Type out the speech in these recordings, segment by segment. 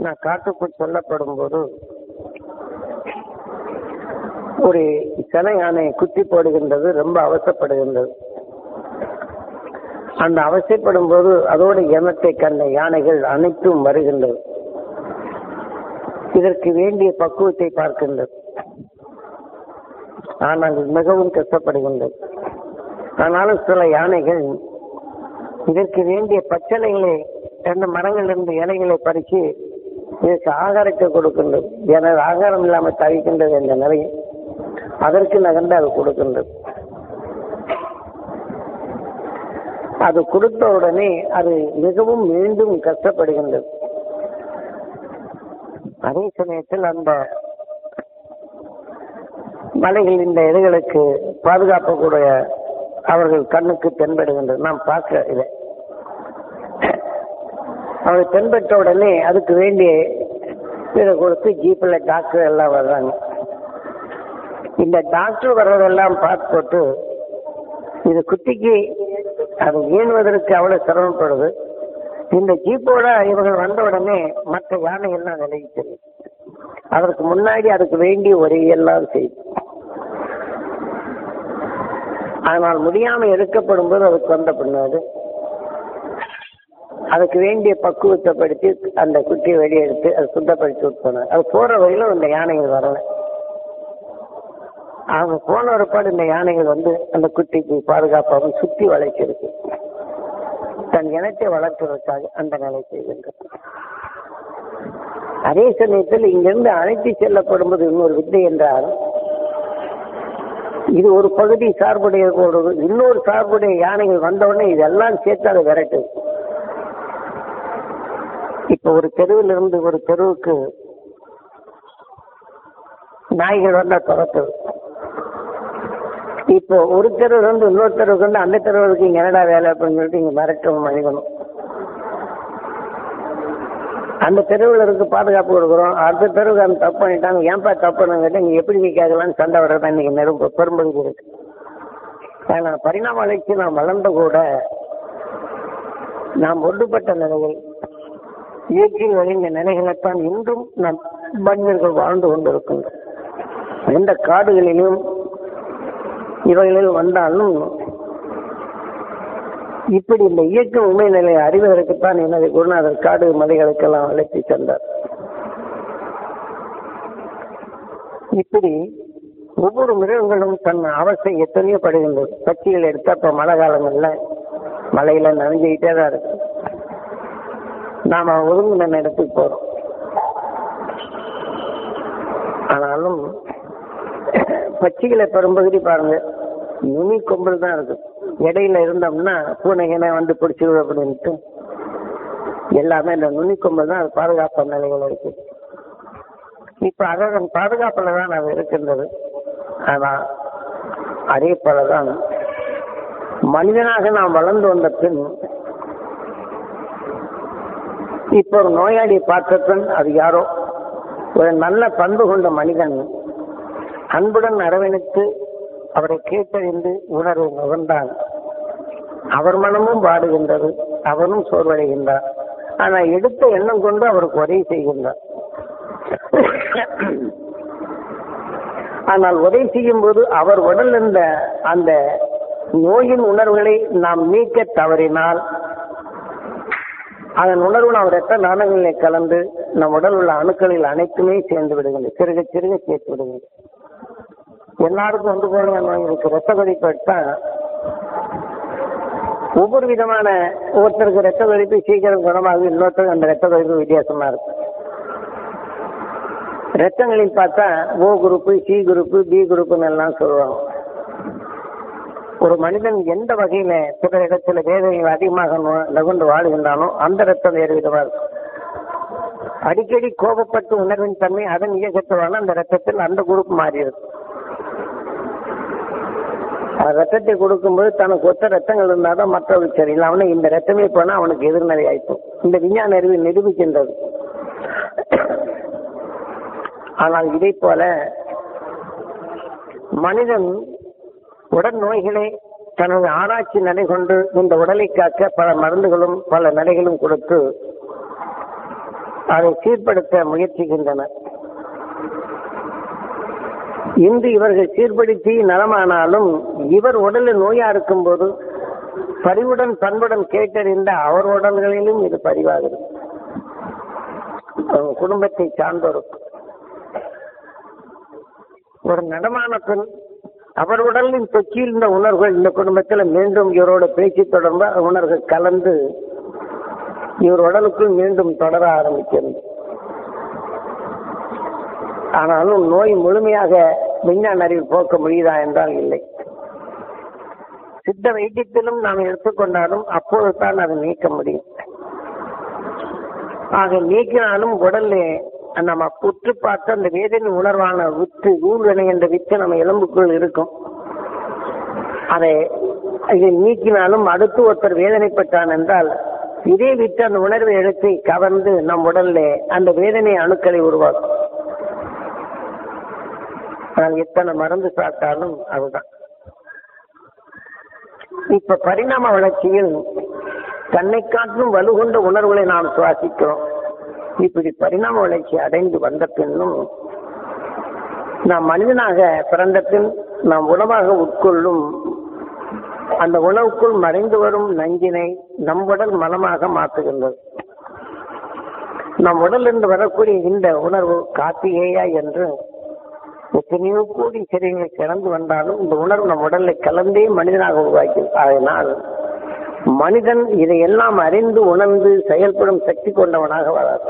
நான் காட்டுக்குள் சொல்லப்படும் போது ஒரு சில யானை குத்தி போடுகின்றது ரொம்ப அவசப்படுகின்றது அந்த அவசைப்படும் போது அதோட எண்ணத்தை கண்ட யானைகள் அனைத்தும் வருகின்றது இதற்கு வேண்டிய பக்குவத்தை பார்க்கின்றது ஆனால் மிகவும் கஷ்டப்படுகின்றது ஆனாலும் சில யானைகள் இதற்கு வேண்டிய பச்சளைகளை ரெண்டு மரங்களிலிருந்து இலைகளை பறித்து இதற்கு ஆகாரத்தை கொடுக்கின்றது எனது ஆகாரம் இல்லாமல் தவிக்கின்றது என்ற நிலையில் அதற்கு நகர்ந்து அது கொடுக்கின்றது அது கொடுத்த உடனே அது மிகவும் மீண்டும் கஷ்டப்படுகின்றது அதே சமயத்தில் அந்த மலைகள் இந்த இதுகளுக்கு பாதுகாப்பு கூட அவர்கள் கண்ணுக்கு தென்படுகின்றது நாம் பார்க்க இதை அவர் தென்பட்ட உடனே அதுக்கு வேண்டிய இதை கொடுத்து ஜீப்பில் டாக்டர் எல்லாம் வர்றாங்க இந்த டாக்டர் வர்றதெல்லாம் பார்த்து போட்டு இது குட்டிக்கு அது ஈணுவதற்கு அவ்வளவு சிரமப்படுது இந்த ஜீப்போட இவர்கள் வந்த உடனே மற்ற யானைகள்லாம் விலகி தெரியும் அதற்கு முன்னாடி அதுக்கு வேண்டிய ஒரு எல்லாம் செய்யும் ஆனால் முடியாம எடுக்கப்படும் போது அதுக்கு வந்த பின்னாடி அதுக்கு வேண்டிய பக்குவத்தை படுத்தி அந்த குட்டியை வெளியெடுத்து அதை சுத்தப்படுத்தி விட்டு அது போற வழியில இந்த யானைகள் வரல அவங்க போன ஒருபாடு இந்த யானைகள் வந்து அந்த குட்டிக்கு பாதுகாப்பாக சுத்தி வளைச்சிருக்கு தன் இனத்தை வளர்ப்பதற்காக அந்த நிலை செய்கின்றது அதே சமயத்தில் இங்கிருந்து அழைத்து செல்லப்படும் போது இன்னொரு வித்தை என்றால் இது ஒரு பகுதி சார்புடைய ஒரு இன்னொரு சார்புடைய யானைகள் வந்தவுடனே இதெல்லாம் சேர்த்து அதை விரட்டு இப்ப ஒரு தெருவில் இருந்து ஒரு தெருவுக்கு நாய்கள் வந்தா துரத்துது இப்போ ஒரு தெருவில் இருந்து இன்னொரு தெருவுக்கு வந்து அந்த தெருவுக்கு இங்க என்னடா வேலை அப்படின்னு சொல்லிட்டு இங்க மிரட்டவும் மனிதனும் அந்த தெருவில் இருக்கு பாதுகாப்பு கொடுக்குறோம் அடுத்த தெருவுக்கு அந்த தப்பு பண்ணிட்டாங்க ஏன்பா தப்பு கேட்டு இங்க எப்படி நீ கேட்கலான்னு சண்டை வர்றதா இன்னைக்கு நெருப்பு பெரும்பகுதி இருக்கு ஏன்னா பரிணாம வளர்ச்சி நாம் வளர்ந்த கூட நாம் ஒன்றுபட்ட நிலையில் இயற்கையில் விளைந்த நிலைகளைத்தான் இன்றும் நம் மனிதர்கள் வாழ்ந்து கொண்டிருக்கின்றோம் எந்த காடுகளிலும் இவைகளில் வந்தாலும் இப்படி இந்த இயக்க உண்மை நிலையை அறிவதற்குத்தான் எனது குருநாதர் காடு மலைகளுக்கெல்லாம் அழைத்து சென்றார் இப்படி ஒவ்வொரு மிருகங்களும் தன் அவசை எத்தனையோ படுகின்றது பட்சிகள் எடுத்தா இப்ப மழை காலங்கள்ல மலையில நனைஞ்சுக்கிட்டே தான் இருக்கு நாம ஒதுங்கின இடத்துக்கு போறோம் ஆனாலும் பட்சிகளை பெரும்பகுதி பாருங்க நுனி கொம்பல் தான் இருக்கு இடையில இருந்தோம்னா பூனைகனை வந்து பிடிச்சிடும் அப்படின்ட்டு எல்லாமே இந்த நுனி கொம்பல் தான் அது பாதுகாப்பு நிலைகள் இருக்கு இப்ப அதன் பாதுகாப்புல தான் அது இருக்கின்றது ஆனா அதே போலதான் மனிதனாக நாம் வளர்ந்து வந்த பின் இப்போ ஒரு நோயாளி பார்த்தபின் அது யாரோ ஒரு நல்ல பண்பு கொண்ட மனிதன் அன்புடன் அரவணைத்து அவரை கேட்டறிந்து உணர்வை நுகர்ந்தான் அவர் மனமும் பாடுகின்றது அவனும் சோர்வடைகின்றார் ஆனா எடுத்த எண்ணம் கொண்டு அவருக்கு உதவி செய்கின்றார் ஆனால் உதவி செய்யும் போது அவர் உடல் இருந்த அந்த நோயின் உணர்வுகளை நாம் நீக்க தவறினால் அதன் உணர்வு நாம் ரத்த நாணங்களிலே கலந்து நம் உடல் உள்ள அணுக்களில் அனைத்துமே சேர்ந்து விடுகின்றது சிறுக சிறுக சேர்த்து விடுகின்றது எல்லாருக்கும் வந்து போன நோய் இருக்கு ரத்த கொதிப்பு எடுத்தா ஒவ்வொரு விதமான ஒருத்தருக்கு ரத்த கொதிப்பு சீக்கிரம் குணமாகுது இன்னொருத்தருக்கு அந்த ரத்த கொதிப்பு வித்தியாசமா இருக்கு ரத்தங்களில் பார்த்தா O group C group B குரூப்புன்னு எல்லாம் சொல்லுவாங்க ஒரு மனிதன் எந்த வகையில சில இடத்துல வேதனைகள் அதிகமாக நகுண்டு வாழுகின்றானோ அந்த ரத்தம் வேறு விதமா இருக்கும் அடிக்கடி கோபப்பட்டு உணர்வின் தன்மை அதன் இயக்கத்துவான அந்த ரத்தத்தில் அந்த குரூப் மாறி இருக்கும் ரத்தத்தை கொடுக்கும்போது தனக்கு ஒத்த ரத்தங்கள் இருந்தாதான் மற்றவர்கள் சரியில்லை அவனை இந்த ரத்தமே போனா அவனுக்கு எதிர்நிலை ஆயிப்போம் இந்த விஞ்ஞான அறிவு நிரூபிக்கின்றது ஆனால் இதை போல மனிதன் உடல் நோய்களை தனது ஆராய்ச்சி நிலை கொண்டு இந்த உடலை காக்க பல மருந்துகளும் பல நிலைகளும் கொடுத்து அதை சீர்படுத்த முயற்சிக்கின்றனர் இன்று இவர்கள் சீர்படுத்தி நலமானாலும் இவர் உடலில் நோயா இருக்கும்போது பரிவுடன் பண்புடன் கேட்டறிந்த அவர் உடல்களிலும் இது பதிவாகிறது அவங்க குடும்பத்தை சார்ந்தோருக்கு ஒரு நடமான பெண் அவர் உடலின் தொக்கியில் இந்த உணர்வுகள் இந்த குடும்பத்தில் மீண்டும் இவரோட பேச்சு தொடர்ந்து உணர்வுகள் கலந்து இவர் உடலுக்குள் மீண்டும் தொடர ஆரம்பிக்கிறது ஆனாலும் நோய் முழுமையாக விஞ்ஞான அறிவில் போக்க முடியுதா என்றால் இல்லை சித்த வைத்தியத்திலும் நாம் எடுத்துக்கொண்டாலும் அப்போது தான் அதை நீக்க முடியும் ஆக நீக்கினாலும் உடல்ல நம்ம புற்று பார்த்து அந்த வேதனை உணர்வான வித்து ஊழ்வினை என்ற வித்து நம்ம எலும்புக்குள் இருக்கும் அதை இதை நீக்கினாலும் அடுத்து ஒருத்தர் வேதனைப்பட்டான் என்றால் இதே வித்து அந்த உணர்வை எடுத்து கவர்ந்து நம் உடல்ல அந்த வேதனை அணுக்களை உருவாக்கும் ஆனால் எத்தனை மருந்து சாப்பிட்டாலும் அதுதான் இப்ப பரிணாம வளர்ச்சியில் தன்னை காட்டிலும் வலுகொண்ட உணர்வுகளை நாம் சுவாசிக்கிறோம் இப்படி பரிணாம வளர்ச்சி அடைந்து வந்த பின்னும் நாம் மனிதனாக பிறந்த பின் நாம் உணவாக உட்கொள்ளும் அந்த உணவுக்குள் மறைந்து வரும் நஞ்சினை நம் உடல் மலமாக மாற்றுகின்றது நம் உடலிருந்து வரக்கூடிய இந்த உணர்வு காப்பியேயா என்று எத்தனையோ கோடி சிறைகள் கிடந்து வந்தாலும் இந்த உணர்வு நம் உடலை கலந்தே மனிதனாக உருவாக்கி அதனால் மனிதன் இதையெல்லாம் அறிந்து உணர்ந்து செயல்படும் சக்தி கொண்டவனாக வளர்றான்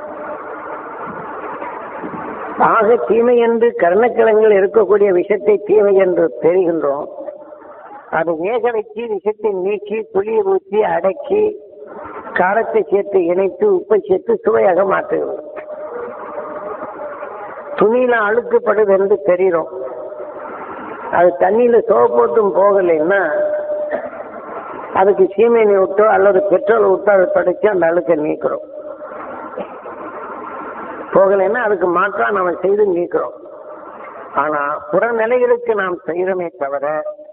ஆக தீமை என்று கர்ணக்கிழங்கில் இருக்கக்கூடிய விஷத்தை தீமை என்று தெரிகின்றோம் அது வேக வச்சு விஷத்தை நீக்கி புளியை ஊற்றி அடக்கி காரத்தை சேர்த்து இணைத்து உப்பை சேர்த்து சுவையாக மாற்றுகிறோம் துணியில அழுக்குப்படுது என்று தெரியும் அது தண்ணியில சோப்பு போட்டும் போகலைன்னா அதுக்கு சீமெண்ணி விட்டோ அல்லது பெட்ரோல் விட்டோ அதை படிச்சு அந்த அழுக்கை நீக்கிறோம் போகலைன்னா அதுக்கு மாற்றா நம்ம செய்து நீக்கிறோம் ஆனா புறநிலைகளுக்கு நாம் செய்யறோமே தவிர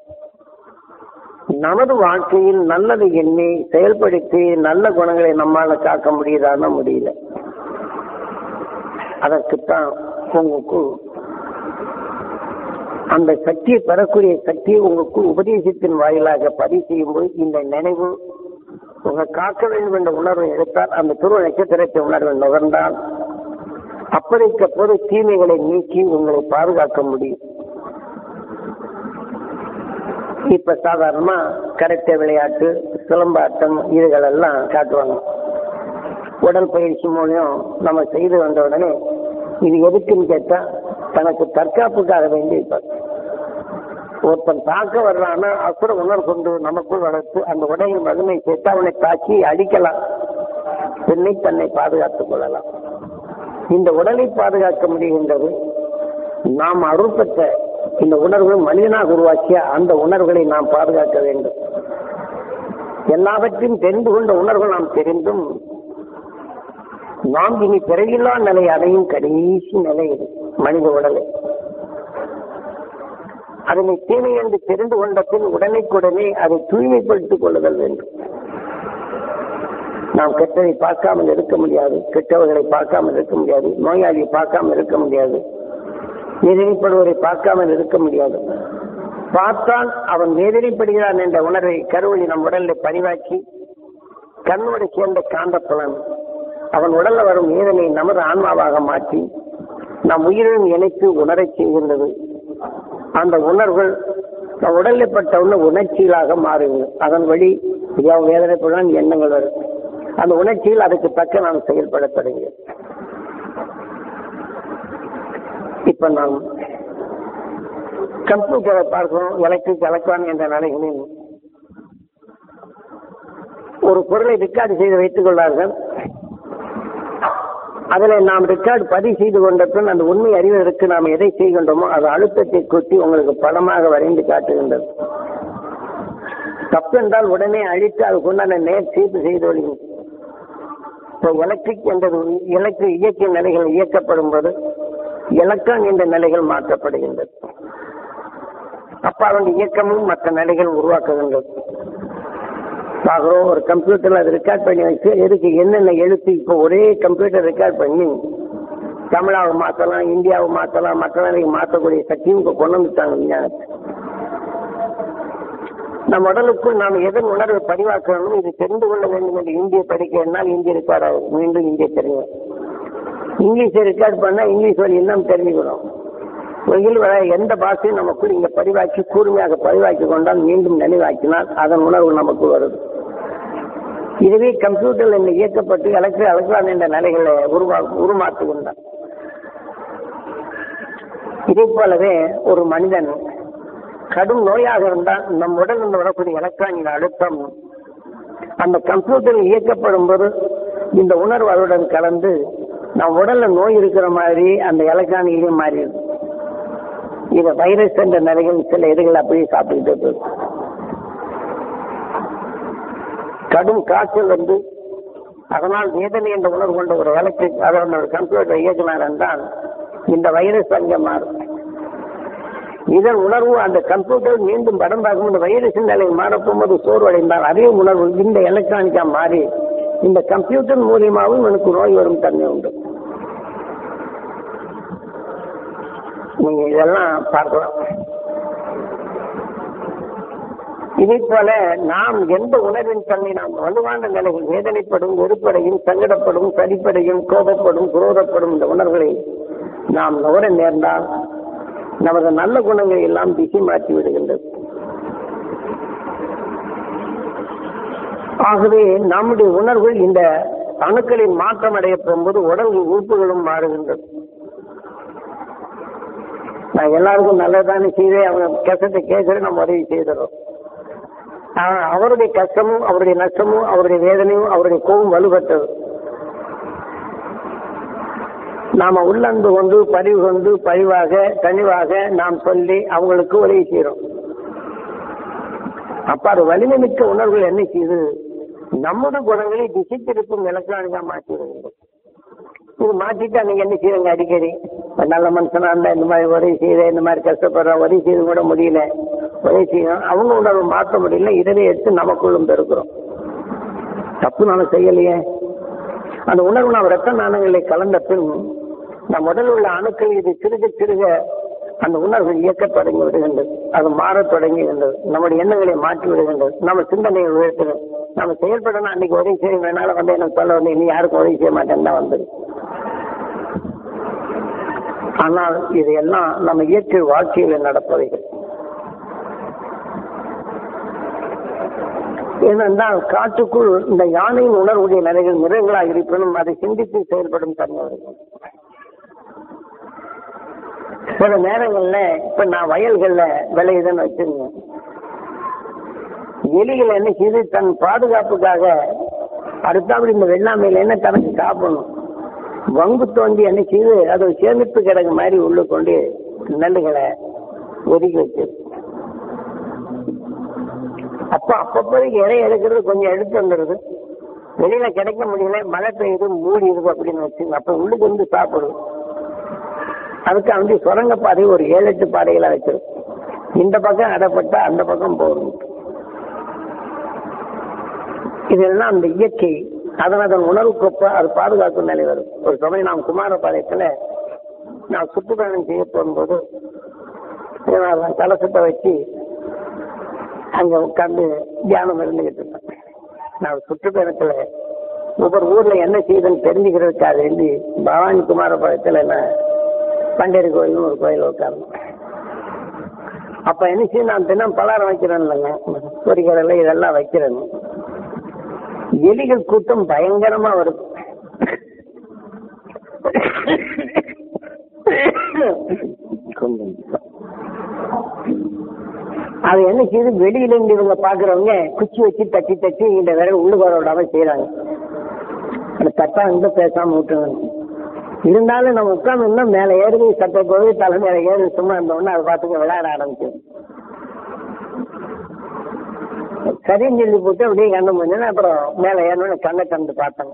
நமது வாழ்க்கையில் நல்லது எண்ணி செயல்படுத்தி நல்ல குணங்களை நம்மால காக்க முடியுதான்னா முடியல அதற்குத்தான் உங்களுக்கு அந்த சக்தியை பெறக்கூடிய சக்தியை உங்களுக்கு உபதேசத்தின் வாயிலாக பதிவு செய்யும்போது இந்த நினைவு உங்க காக்க வேண்டும் என்ற உணர்வை எடுத்தால் அந்த துருவ நட்சத்திரத்தை உணர்வை நுகர்ந்தால் அப்படிக்க போது தீமைகளை நீக்கி உங்களை பாதுகாக்க முடியும் இப்ப சாதாரணமா கரெக்ட விளையாட்டு சிலம்பாட்டம் இதுகள் எல்லாம் காட்டுவாங்க உடல் பயிற்சி மூலியம் நம்ம செய்து வந்த உடனே இது எதுக்குன்னு கேட்டா தனக்கு தற்காப்புக்காக வேண்டி இருப்பார் ஒருத்தன் தாக்க வர்றான்னா அசுர உணர்வு கொண்டு நமக்குள் வளர்த்து அந்த உடலின் வலிமை சேர்த்து அவனை தாக்கி அடிக்கலாம் பெண்ணை தன்னை பாதுகாத்துக் கொள்ளலாம் இந்த உடலை பாதுகாக்க முடிகின்றது நாம் அருள் பெற்ற இந்த உணர்வு மனிதனாக உருவாக்கிய அந்த உணர்வுகளை நாம் பாதுகாக்க வேண்டும் எல்லாவற்றையும் தெரிந்து கொண்ட உணர்வு நாம் தெரிந்தும் நாம் இனி பிறகில்லா நிலை அடையும் கடைசி நிலை இது மனித உடலை அதனை தீமை என்று தெரிந்து கொண்ட பின் உடனேக்குடனே அதை தூய்மைப்படுத்திக் கொள்ளுதல் வேண்டும் நாம் கெட்டதை பார்க்காமல் இருக்க முடியாது கெட்டவர்களை பார்க்காமல் இருக்க முடியாது நோயாளியை பார்க்காமல் இருக்க முடியாது வேதனைப்படுவதை பார்க்காமல் இருக்க முடியாது பார்த்தால் அவன் வேதனைப்படுகிறான் என்ற உணர்வை கருவழி நம் உடலில் பதிவாக்கி கண்ணோடு சேர்ந்த காந்தப்புலன் அவன் உடல்ல வரும் வேதனை நமது ஆன்மாவாக மாற்றி நம் உயிரிலும் இணைத்து உணரச் செய்கின்றது அந்த உணர்வுகள் நம் உடலில் பட்ட உள்ள உணர்ச்சிகளாக மாறுகிறது அதன் வழி மிகவும் வேதனைப்படுவான் எண்ணங்கள் வரும் அந்த உணர்ச்சியில் அதுக்கு தக்க நாம் செயல்பட தொடங்குகிறோம் இப்ப நாம் கம்ப்யூட்டரை பார்க்கிறோம் எலக்ட்ரிக் எலக்ட்ரான் என்ற நிலைகளில் ஒரு பொருளை ரெக்கார்டு செய்து வைத்துக் கொள்வார்கள் அதில் நாம் ரெக்கார்டு பதிவு செய்து கொண்ட பின் அந்த உண்மை அறிவதற்கு நாம் எதை செய்கின்றோமோ அது அழுத்தத்தை கொட்டி உங்களுக்கு படமாக வரைந்து காட்டுகின்றது தப்பு என்றால் உடனே அழித்து அதுக்குண்டான நேர் சீட்டு செய்து வருகிறது இப்போ எலக்ட்ரிக் என்றது எலக்ட்ரிக் இயக்கிய நிலைகள் இயக்கப்படும் போது எலக்ட்ரான் என்ற நிலைகள் மாற்றப்படுகின்றது அப்ப அதன் இயக்கமும் மற்ற நிலைகள் உருவாக்குகின்றது பார்க்குறோம் ஒரு கம்ப்யூட்டர்ல அதை ரெக்கார்ட் பண்ணி வச்சு எதுக்கு என்னென்ன எழுத்து இப்போ ஒரே கம்ப்யூட்டர் ரெக்கார்ட் பண்ணி தமிழாவை மாற்றலாம் இந்தியாவை மாற்றலாம் மற்ற நாளைக்கு மாற்றக்கூடிய சக்தியும் இப்போ கொண்டு வந்துட்டாங்க விஞ்ஞானத்தை நம் உடலுக்குள் நாம் எதன் உணர்வை பதிவாக்கணும் இது தெரிந்து கொள்ள வேண்டும் என்று இந்திய படிக்க என்னால் இந்திய ரெக்கார்ட் ஆகும் மீண்டும் இந்திய தெரியும் இங்கிலீஷை ரெக்கார்ட் பண்ணா இங்கிலீஷ் வழி இன்னும் தெரிஞ்சுக்கணும் உலகில் வர எந்த பாஷையும் நமக்குள் இங்க பதிவாக்கி கூர்மையாக பதிவாக்கி கொண்டால் மீண்டும் நினைவாக்கினால் அதன் உணர்வு நமக்கு வருது இதுவே கம்ப்யூட்டர்ல இந்த இயக்கப்பட்டு எலக்ட்ரிக் எலக்ட்ரான் என்ற நிலைகளை உருவா உருமாற்றுகின்றான் இதே போலவே ஒரு மனிதன் கடும் நோயாக இருந்தால் நம் உடலில் வரக்கூடிய எலக்ட்ரானின் அழுத்தம் அந்த கம்ப்யூட்டரில் இயக்கப்படும் போது இந்த உணர்வு அதனுடன் கலந்து நம் உடல்ல நோய் இருக்கிற மாதிரி அந்த எலக்ட்ரானிலையும் மாறிடுது இத வைரஸ் என்ற நிலையில் சில இதுகள் அப்படியே சாப்பிட்டுக்கிட்டு இருக்கு கடும் காய்ச்சல் வந்து அதனால் வேதனை என்ற உணர்வு கொண்ட ஒரு எலக்ட்ரிக் அதோட ஒரு கம்ப்யூட்டர் இயக்கினார் என்றால் இந்த வைரஸ் அங்கே மாறும் இதன் உணர்வு அந்த கம்ப்யூட்டர் மீண்டும் படம் பார்க்கும்போது வைரஸின் நிலை மாறப்போகும்போது சோர்வடைந்தால் அதே உணர்வு இந்த எலக்ட்ரானிக்கா மாறி இந்த கம்ப்யூட்டர் மூலியமாகவும் எனக்கு நோய் வரும் தன்மை உண்டு நீங்க இதெல்லாம் பார்க்கலாம் இதே போல நாம் எந்த உணர்வின் தன்மை நாம் வலுவான நிலையில் வேதனைப்படும் வெறுப்படையும் சங்கடப்படும் சரிப்படையும் கோபப்படும் குரோதப்படும் இந்த உணர்வுகளை நாம் நுகர நேர்ந்தால் நமது நல்ல குணங்களை எல்லாம் திசை மாற்றி விடுகின்றது ஆகவே நம்முடைய உணர்வுகள் இந்த அணுக்களின் மாற்றம் அடைய போகும்போது உடல் உறுப்புகளும் மாறுகின்றது நான் எல்லாருக்கும் நல்லதானே செய்தே அவங்க கஷ்டத்தை கேட்கறேன் நம்ம உதவி செய்தோம் அவருடைய கஷ்டமும் அவருடைய நஷ்டமும் அவருடைய வேதனையும் அவருடைய கோபம் வலுப்பட்டது நாம உள்ளன்பு கொண்டு பதிவு கொண்டு பழிவாக கனிவாக நாம் சொல்லி அவங்களுக்கு உதவி செய்யறோம் அப்ப அது வலிமை மிக்க உணர்வுகள் என்ன செய்யுது நம்முடைய குணங்களை திசை திருப்பும் எலக்ட்ரானிக்கா மாற்றி வருகிறது இது மாற்றிட்டு அன்னைக்கு என்ன செய்யறங்க அடிக்கடி நல்ல மனுஷனா இருந்தா இந்த மாதிரி உதவி செய்த இந்த மாதிரி கஷ்டப்படுற உதவி செய்து கூட முடியல உதவி செய்யணும் அவங்க உணர்வு மாற்ற முடியல இதனை எடுத்து நமக்குள்ளும் பெருக்கிறோம் தப்பு நானும் செய்யலையே அந்த உணர்வு நாம் ரத்த நாணங்களை கலந்த பின் நம் உடல் உள்ள அணுக்கள் இது சிறுக சிறுக அந்த உணர்வு இயக்க தொடங்கி விடுகின்றது அது மாறத் தொடங்குகின்றது நம்முடைய எண்ணங்களை மாற்றி விடுகின்றது நம்ம சிந்தனையை உயர்த்துறது நம்ம செயல்படணும் அன்னைக்கு உதவி செய்யும் என்னால வந்து எனக்கு சொல்ல வந்து இனி யாருக்கும் உதவி செய்ய மாட்டேன்னு தான் வந்தது ஆனால் இது எல்லாம் நம்ம இயற்கை வாழ்க்கையில் நடப்பவைகள் ஏனென்றால் காட்டுக்குள் இந்த யானையின் உணர்வுடைய நிலைகள் மிருகங்களாக இருப்பினும் அதை சிந்தித்து செயல்படும் தன்மை இருக்கும் சில நேரங்கள்ல இப்ப நான் வயல்கள்ல விளையுதுன்னு வச்சிருங்க எலிகள் என்ன செய்து தன் பாதுகாப்புக்காக அடுத்தபடி இந்த வெள்ளாமையில என்ன தனக்கு சாப்பிடணும் வங்கு தோண்டி என்ன செய்து அது ஒரு சேமிப்பு கிடக்கு மாதிரி உள்ள கொண்டு நெல்லுகளை ஒதுக்கி வச்சிரு அப்ப அப்பப்போதைக்கு இறை எடுக்கிறது கொஞ்சம் எடுத்து வந்துடுது வெளியில கிடைக்க முடியல மழை பெய்யுது மூடி இருக்கு அப்படின்னு வச்சுங்க அப்ப உள்ளுக்கு வந்து சாப்பிடும் அதுக்கு வந்து சுரங்க பாதை ஒரு ஏழு எட்டு பாதைகளா வச்சிருக்கு இந்த பக்கம் அடப்பட்டா அந்த பக்கம் போகணும் இதெல்லாம் அந்த இயற்கை அதன் அதன் உணர்வுக்கு அது பாதுகாக்கும் நிலை வரும் ஒரு சமயம் நாம் குமாரபாளையத்துல நான் சுற்றுப்பயணம் செய்ய போகும்போது கலசத்தை வச்சு அங்க உட்கார்ந்து தியானம் இருந்துகிட்டு இருந்தேன் நான் சுற்றுப்பயணத்துல ஒவ்வொரு ஊர்ல என்ன செய்யுதுன்னு தெரிஞ்சுக்கிறதுக்காக வேண்டி பவானி குமாரபாளையத்துல நான் பண்டேரி கோயில்னு ஒரு கோயில் உட்காரணும் அப்ப என்ன செய்யும் நான் தினம் பலாரம் வைக்கிறேன் இல்லைங்க பொறிக்கடலை இதெல்லாம் வைக்கிறேன் எலிகள் கூட்டம் பயங்கரமா வருது அது என்ன செய்யுது வெளியில இருந்து இவங்க பாக்குறவங்க குச்சி வச்சு தட்டி தட்டி இந்த விரல் உள்ளு வர விடாம செய்யறாங்க அந்த தட்டா வந்து பேசாம விட்டுருங்க இருந்தாலும் நம்ம உட்கார்ந்து மேல ஏறி சட்டை போய் தலை மேல ஏறி சும்மா இருந்தோம்னா அதை பார்த்துக்க விளையாட ஆரம்பிச்சோம் சரின்னு சொல்லி போட்டு அப்படியே கண்ணு முடிஞ்சோன்னா அப்புறம் மேல ஏறணும்னு கண்ணை திறந்து பார்த்தாங்க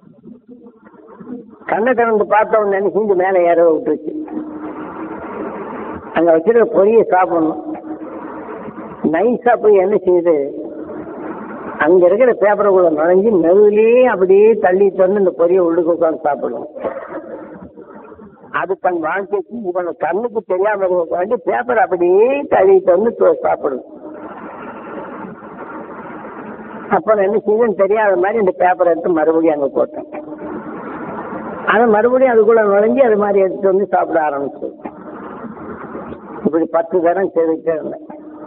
கண்ணை திறந்து பார்த்தவங்க நினைச்சு மேல ஏற விட்டுருச்சு அங்க வச்சிருக்க பொரிய சாப்பிடணும் நைஸா போய் என்ன செய்யுது அங்க இருக்கிற பேப்பருக்குள்ள நுழைஞ்சு நெருவிலேயே அப்படியே தள்ளி தந்து இந்த பொரிய உள்ளுக்கு உட்காந்து சாப்பிடுவோம் அது தன் வாழ்க்கைக்கு இவன் கண்ணுக்கு தெரியாம இருக்க பேப்பர் அப்படியே தள்ளி தந்து சாப்பிடும் அப்புறம் என்ன செய்யும் தெரியாத மாதிரி இந்த பேப்பரை எடுத்து மறுபடியும் அங்க போட்டேன் அதை மறுபடியும் அதுக்குள்ள நுழைஞ்சு அது மாதிரி எடுத்து வந்து சாப்பிட ஆரம்பிச்சு இப்படி பத்து தரம் செய்துட்டே இருந்தேன்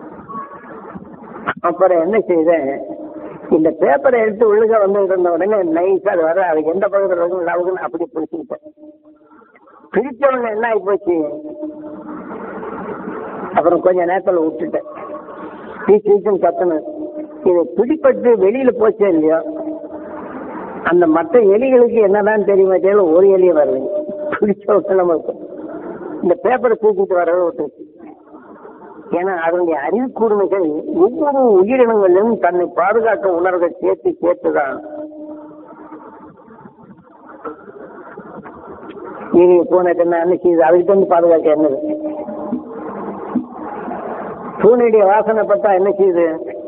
அப்புறம் என்ன செய்தேன் இந்த பேப்பரை எடுத்து உள்ளுக வந்து இருந்த உடனே நைஸா அது வர அதுக்கு எந்த பக்கத்துல இருக்கும் லவுக்குன்னு அப்படி பிடிச்சிக்கிட்டேன் பிடிச்ச உடனே என்ன ஆகி போச்சு அப்புறம் கொஞ்ச நேரத்துல விட்டுட்டேன் பீச் பீச்சுன்னு கத்தணும் இது பிடிப்பட்டு வெளியில போச்சே இல்லையோ அந்த மற்ற எலிகளுக்கு என்னதான் தெரியுமா தெரியல ஒரு எலியும் வரல பிடிச்ச விட்டு நம்ம இந்த பேப்பரை தூக்கிட்டு வரவே விட்டுருச்சு ஏன்னா அதனுடைய அறிவு கூர்மைகள் ஒவ்வொரு உயிரினங்களிலும் தன்னை பாதுகாக்க உணர்வை சேர்த்து சேர்த்துதான் நீங்க பூனை என்ன என்ன செய்யுது அதுக்கிட்ட இருந்து பாதுகாக்க என்னது பூனையுடைய வாசனை பட்டா என்ன செய்யுது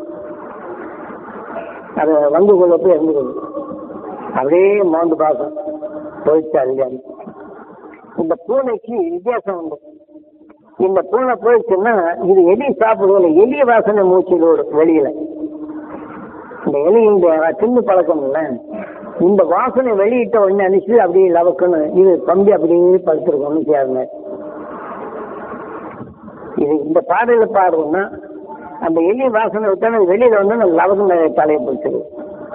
அது வந்து கொள்ள போய் இருந்துக்குது அப்படியே மோந்து பார்க்கும் போயிடுச்சா இல்லையான்னு இந்த பூனைக்கு வித்தியாசம் உண்டு இந்த பூனை போயிடுச்சுன்னா இது எலி சாப்பிடுவோம் எலிய வாசனை மூச்சில் ஓடும் வெளியில இந்த எலியுடைய தின்னு பழக்கம் இல்ல இந்த வாசனை வெளியிட்ட உடனே அனுப்பிச்சு அப்படியே லவக்குன்னு இது தம்பி அப்படியே படுத்திருக்கும் ஒன்றும் செய்யாதுங்க இது இந்த பாடல பாடுறோம்னா அந்த எலி வாசனை விட்டா வெளியில வந்து லவக்குன்னு தலையை பிடிச்சிருக்கு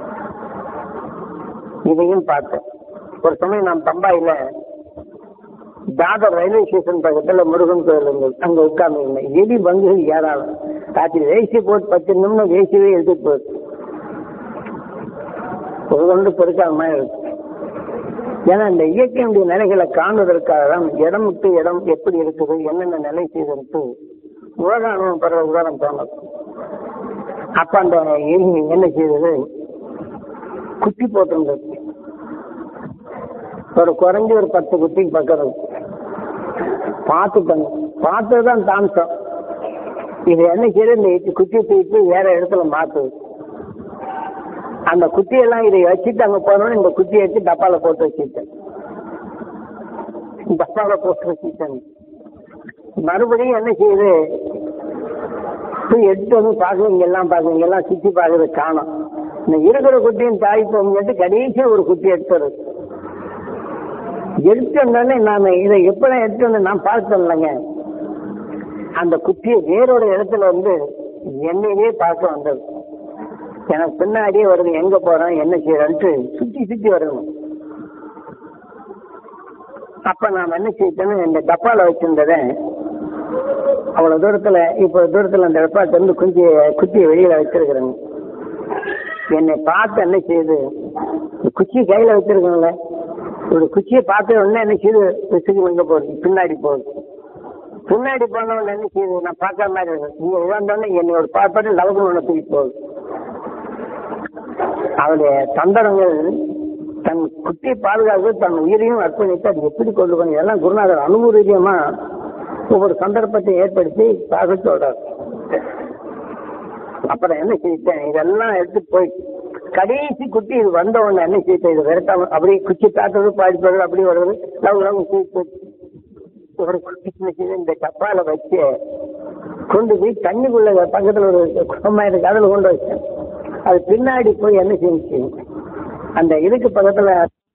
இதையும் பார்த்தேன் ஒரு சமயம் நான் பம்பாயில தாதர் ரயில்வே ஸ்டேஷன் பக்கத்துல முருகன் கோயில் இருந்தது அங்க உட்கார்ந்து இருந்தேன் எலி பங்குகள் ஏராளம் ராத்திரி வேசி போட்டு பத்து நிமிடம் வேசியவே எடுத்துட்டு போகுது ஒவ்வொன்று பெருக்காத மாதிரி இருக்கு ஏன்னா இந்த இயற்கையுடைய நிலைகளை காணுவதற்காக தான் இடம் விட்டு இடம் எப்படி இருக்குது என்னென்ன நிலை செய்திருக்கு உலக அனுபவம் பெறதுக்கு தான் தோணும் அப்ப அந்த எலி என்ன செய்தது குட்டி போட்டிருந்தது ஒரு குறைஞ்ச ஒரு பத்து குட்டிக்கு பக்கம் பார்த்துட்டாங்க பார்த்ததுதான் தாமசம் இது என்ன செய்யுது இந்த குட்டி தூக்கி வேற இடத்துல மாத்துது அந்த குட்டியெல்லாம் இதை வச்சுட்டு அங்க போனோன்னு இந்த குட்டியை வச்சு டப்பால போட்டு வச்சுட்டேன் டப்பால போட்டு வச்சுட்டேன் மறுபடியும் என்ன செய்யுது போய் எடுத்து வந்து பார்க்க இங்க எல்லாம் பார்க்க இங்க எல்லாம் சுத்தி பார்க்கறது காணும் இந்த இருக்கிற குட்டியும் தாய் போகும்போது கடைசியா ஒரு குட்டி எடுத்துறது எடுத்து வந்தோடனே நான் இதை எப்பதான் எடுத்து வந்து நான் பார்த்தேன் இல்லைங்க அந்த குட்டியை வேறோட இடத்துல வந்து என்னையே பார்க்க வந்தது எனக்கு பின்னாடியே வருது எங்க போறோம் என்ன செய்யறோன்ட்டு சுத்தி சுத்தி வரணும் அப்ப நான் என்ன செய்தேன்னு இந்த டப்பால வச்சிருந்ததை அவ்வளவு தூரத்துல இப்போ தூரத்துல அந்த டப்பா திறந்து குஞ்சி குச்சியை வெளியில வச்சிருக்கிறேங்க என்னை பார்த்து என்ன செய்யுது குச்சி கையில வச்சிருக்கோம்ல ஒரு குச்சியை பார்த்த உடனே என்ன செய்யுது விசுக்கு எங்க போகுது பின்னாடி போகுது பின்னாடி போன உடனே என்ன செய்யுது நான் பார்க்காத மாதிரி இருக்கு நீங்க இழந்தோடனே என்னோட பார்ப்பாட்டு லவகம் ஒன்று தூக்கி போகுது அவருடைய தந்திரங்கள் தன் குட்டியை பாதுகாத்து தன் உயிரையும் அர்ப்பணித்து அது எப்படி கொண்டு போய் இதெல்லாம் குருநாதர் அனுபவ ரீதியமா ஒவ்வொரு சந்தர்ப்பத்தை ஏற்படுத்தி பார்க்க சொல்றாரு அப்புறம் என்ன செய்யிட்டேன் இதெல்லாம் எடுத்துட்டு போய் கடைசி குட்டி இது வந்த உடனே என்ன செய்யிட்டேன் இது விரட்டாம அப்படியே குச்சி தாத்தது பாடி போடுறது அப்படி வருது லவ் லவ் ஒரு குட்டி என்ன செய்யுது இந்த டப்பால வச்சு கொண்டு போய் தண்ணிக்குள்ள பக்கத்துல ஒரு குளமா இருக்கு அதுல கொண்டு வச்சேன் அது பின்னாடி போய் என்ன செஞ்சு அந்த இதுக்கு பக்கத்துல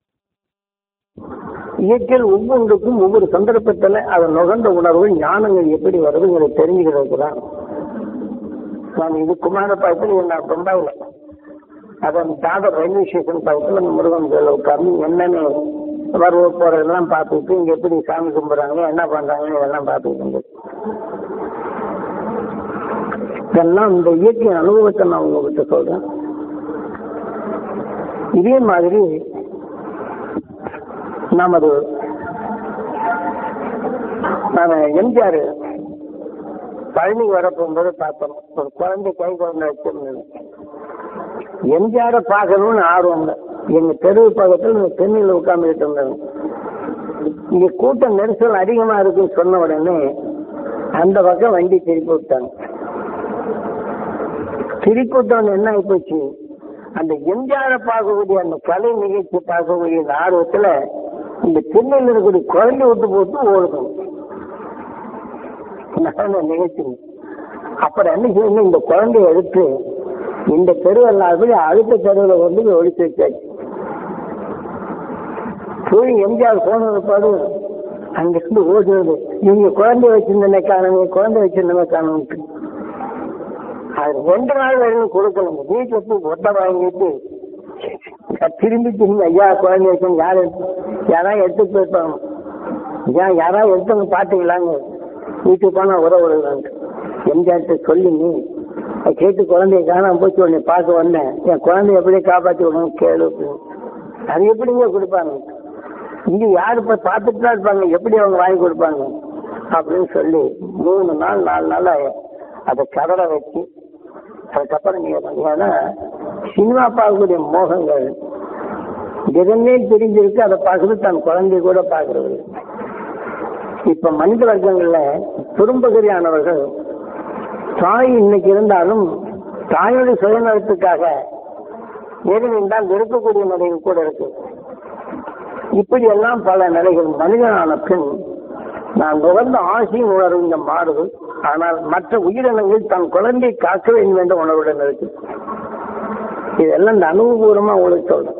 இயற்கையில் ஒவ்வொன்றுக்கும் ஒவ்வொரு சந்தர்ப்பத்துல அதை நுகர்ந்த உணர்வு ஞானங்கள் எப்படி வருதுங்கிறத தெரிஞ்சுக்கிறதுக்கு தான் நான் இது குமாரபாளையத்தில் நான் பம்பாயில அதான் தாதர் ரயில்வே ஸ்டேஷன் பக்கத்துல அந்த முருகன் கோயில் உட்கார்ந்து என்னன்னு வரவு போறதெல்லாம் பார்த்துட்டு இங்க எப்படி சாமி கும்பிடுறாங்க என்ன பண்றாங்க இதெல்லாம் பார்த்துட்டு இருந்தது இதெல்லாம் இந்த இயற்கை அனுபவத்தை நான் உங்ககிட்ட சொல்றேன் இதே மாதிரி நமது நான் எம்ஜிஆர் பழனிக்கு வர போகும்போது பார்த்தோம் ஒரு குழந்தை கை குழந்தை வச்சிருந்தது எம்ஜிஆரை பார்க்கணும்னு ஆர்வம் இல்லை. எங்க தெருவு பக்கத்தில் தென்னில் உட்கார்ந்துட்டு இருந்தது இங்க கூட்டம் நெரிசல் அதிகமா இருக்குன்னு சொன்ன உடனே அந்த பக்கம் வண்டி திருப்பி விட்டாங்க திருப்பி விட்டவங்க என்ன ஆகி போச்சு அந்த எம்ஜிஆரை பார்க்கக்கூடிய அந்த கலை நிகழ்ச்சி பார்க்கக்கூடிய இந்த ஆர்வத்துல இந்த திருநெல்வேலி இருக்கக்கூடிய குழந்தை விட்டு போட்டு ஓடுது நடன நிகழ்ச்சி அப்புறம் என்ன செய்யணும் இந்த குழந்தைய எடுத்து இந்த தெரு எல்லாருமே அடுத்த தெருவில் வந்து ஒழிச்சு வச்சாச்சு போய் எம்ஜிஆர் போனது பாடு அங்கிருந்து ஓடுறது இவங்க குழந்தை வச்சிருந்தனே காணுங்க குழந்தை வச்சிருந்தனே காணும்ட்டு அது ரெண்டு நாள் வரைக்கும் கொடுக்கணும் வீட்டுல போய் ஒட்ட வாங்கிட்டு திரும்பி திரும்பி ஐயா குழந்தை வச்சு யார் எடுத்து யாராவது எடுத்துட்டு போயிருப்பாங்க ஏன் யாராவது எடுத்தவங்க பாத்தீங்களாங்க வீட்டுக்கு போனா உறவு விடுவாங்க எம்ஜிஆர்ட்ட சொல்லி நீ அதை கேட்டு குழந்தைய காணாம போச்சு உடனே பார்க்க வந்தேன் என் குழந்தைய எப்படியே காப்பாத்தி விடணும் கேளு அப்படின்னு. அது எப்படிங்க கொடுப்பாங்க இங்க யாரு இப்ப பார்த்துட்டு தான் இருப்பாங்க எப்படி அவங்க வாங்கி கொடுப்பாங்க அப்படின்னு சொல்லி மூணு நாள் நாலு நாள் அதை கடலை வச்சு அதுக்கப்புறம் நீங்க வந்து- ஏன்னா சினிமா பார்க்கக்கூடிய மோகங்கள் எதுவுமே தெரிஞ்சிருக்கு அதை பார்க்கறது தன் குழந்தைய கூட பார்க்கறது இப்ப மனித வர்க்கங்கள்ல பெரும்பகுதியானவர்கள் தாய் இன்னைக்கு இருந்தாலும் தாயோட சுயநலத்துக்காக எதிர்ந்தால் வெறுக்கக்கூடிய நிலைகள் கூட இருக்கு இப்படி எல்லாம் பல நிலைகள் மனிதனான பின் நான் நுகர்ந்த ஆசையின் உணர்வு இந்த மாறுது ஆனால் மற்ற உயிரினங்கள் தன் குழந்தையை காக்க வேண்டும் என்ற உணர்வுடன் இருக்கு இதெல்லாம் இந்த அனுபவபூர்வமா உங்களுக்கு சொல்றேன்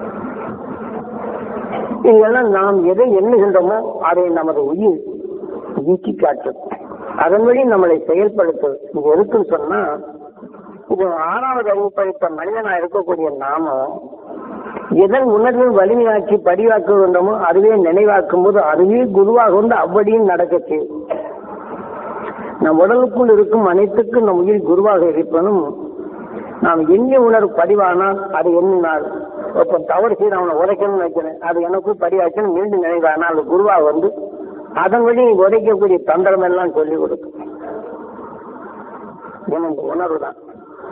இதெல்லாம் நாம் எதை எண்ணுகின்றோமோ அதை நமது உயிர் நீக்கி காட்டும் அதன் வழி நம்மளை செயல்படுத்தும் இது எதுக்குன்னு சொன்னா இது ஆறாவது அறிவு படித்த மனிதனா இருக்கக்கூடிய நாமம் எதன் உணர்வு வலிமையாக்கி பதிவாக்க வேண்டுமோ அதுவே நினைவாக்கும் போது அதுவே குருவாக வந்து அவ்வழியும் நடக்கச்சு நம் உடலுக்குள் இருக்கும் அனைத்துக்கும் நம் உயிர் குருவாக இருப்பனும் நாம் எண்ணிய உணர்வு பதிவானால் அது எண்ணினால் இப்ப தவறு செய்து அவனை உரைக்கணும்னு வைக்கிறேன் அது எனக்கும் பதிவாச்சுன்னு மீண்டும் நினைவானால் அது குருவாக வந்து அதன் வழி உரைக்கக்கூடிய தந்திரம் எல்லாம் சொல்லிக் கொடுக்கும் இது இந்த உணர்வு தான்